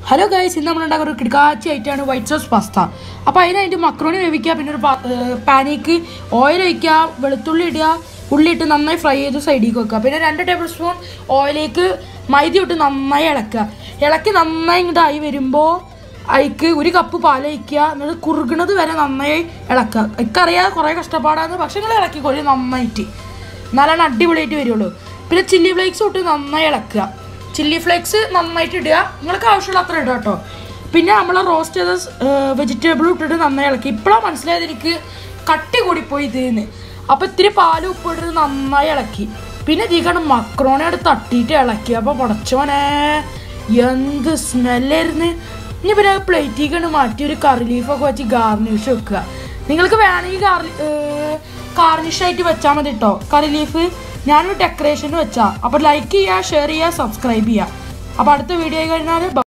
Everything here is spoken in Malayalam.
ഹലോ ഗൈസ് ഇന്ന് നമ്മൾ ഉണ്ടാക്കുന്ന ഒരു കിടക്കാച്ചി ആയിട്ടാണ് വൈറ്റ് സോസ് പാസ്ത അപ്പോൾ അതിന് അതിൻ്റെ മക്രോണി വേവിക്കുക പിന്നെ ഒരു പാനിക്ക് ഓയിൽ ഒഴിക്കുക വെളുത്തുള്ളി ഇടുക ഉള്ളി ഇട്ട് നന്നായി ഫ്രൈ ചെയ്ത് സൈഡിലേക്ക് വെക്കുക പിന്നെ രണ്ട് ടേബിൾ സ്പൂൺ ഓയിലേക്ക് മൈദ ഇട്ട് നന്നായി ഇളക്കുക ഇളക്കി നന്നായി ഇങ്ങോട്ട് ആയി വരുമ്പോൾ അതിക്ക് ഒരു കപ്പ് പാൽ ഒഴിക്കുക എന്നിട്ട് കുറുകണത് വരെ നന്നായി ഇളക്കുക എനിക്കറിയാം കുറേ കഷ്ടപ്പാടാണ് പക്ഷെ നിങ്ങൾ ഇളക്കിക്കോളി നന്നായിട്ട് എന്നാലാണ് അടിപൊളിയായിട്ട് വരുള്ളൂ പിന്നെ ചില്ലി ഫ്ലേക്സ് ഇട്ട് നന്നായി ഇളക്കുക ചില്ലി ഫ്ലേക്സ് നന്നായിട്ട് ഇടുക നിങ്ങൾക്ക് ആവശ്യമുള്ള അത്ര ഇടുക കേട്ടോ പിന്നെ നമ്മൾ റോസ്റ്റ് ചെയ്ത വെജിറ്റബിൾ ഇട്ടിട്ട് നന്നായി ഇളക്കി ഇപ്പോഴാണ് മനസ്സിലായത് എനിക്ക് കട്ടി കൂടിപ്പോയി ഇതിന്ന് അപ്പോൾ ഇത്തിരി പാലും ഉപ്പിട്ട് നന്നായി ഇളക്കി പിന്നെ ഇതിക്കാണ് മക്രോണയോട് തട്ടിയിട്ട് ഇളക്കി അപ്പോൾ പൊടച്ചോനെ എന്ത് സ്മെല്ലായിരുന്നു ഇനി പിന്നെ പ്ലേറ്റിലേക്കാണ് മാറ്റി ഒരു കറി ലീഫൊക്കെ വെച്ച് ഗാർണിഷ് വെക്കുക നിങ്ങൾക്ക് വേണമെങ്കിൽ ഗാർലി ഗാർണിഷ് ആയിട്ട് വെച്ചാൽ മതി കേട്ടോ കറി ലീഫ് ഞാനൊരു ഡെക്കറേഷന് വെച്ചാൽ അപ്പോൾ ലൈക്ക് ചെയ്യുക ഷെയർ ചെയ്യുക സബ്സ്ക്രൈബ് ചെയ്യുക അപ്പോൾ അടുത്ത വീഡിയോ കഴിഞ്ഞാൽ